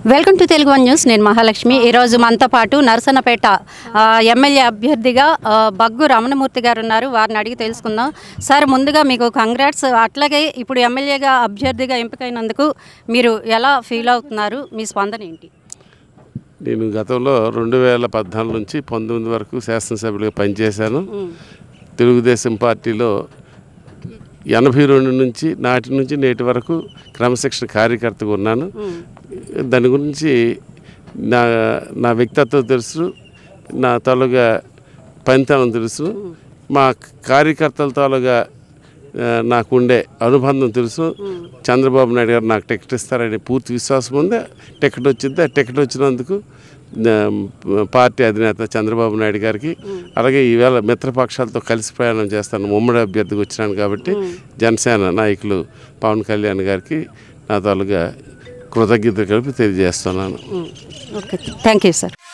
welcome to Telugu one news నేను మహాలక్ష్మి ఈరోజు మనతో పాటు నరసన్నపేట ఆ, ఎమ్మెల్యే అభ్యర్థిగా ఆ, బగ్గు రమణమూర్తి గారు ఉన్నారు వారిని అడిగి తెలుసుకుందాం సార్ ముందుగా మీకు కంగ్రాట్స్ అట్లాగే ఇప్పుడు ఎమ్మెల్యేగా అభ్యర్థిగా ఎంపికైనందుకు మీరు ఎలా ఫీల్ అవుతున్నారు మీ స్పందన ఏంటి నేను గతంలో రెండు వేల పద్నాలుగు నుంచి పంతొమ్మిది వరకు శాసనసభ్యులుగా పనిచేశాను తెలుగుదేశం పార్టీలో ఎనభై రెండు నుంచి నాటి నుంచి నేటి వరకు క్రమశిక్షణ కార్యకర్తగా ఉన్నాను దాని గురించి నా నా వ్యక్తిత్వం తెలుసు నా తాలూగా పనితనం తెలుసు మా కార్యకర్తల తాలూగా ఆ, నాకుండే అనుబంధం తెలుసు చంద్రబాబు నాయుడు గారు నాకు టికెట్ ఇస్తారని పూర్తి విశ్వాసం ఉంది టికెట్ వచ్చింది ఆ టికెట్ వచ్చినందుకు ఆ, పార్టీ అధినేత చంద్రబాబు నాయుడు గారికి అలాగే ఈవేళ మిత్రపక్షాలతో కలిసి ప్రయాణం చేస్తాను ఉమ్మడి అభ్యర్థిగా వచ్చినాను కాబట్టి జనసేన నాయకులు పవన్ కళ్యాణ్ గారికి నా తాలూగా కృతజ్ఞతలు కలిపి తెలియజేస్తున్నాను ఓకే థ్యాంక్ యూ సార్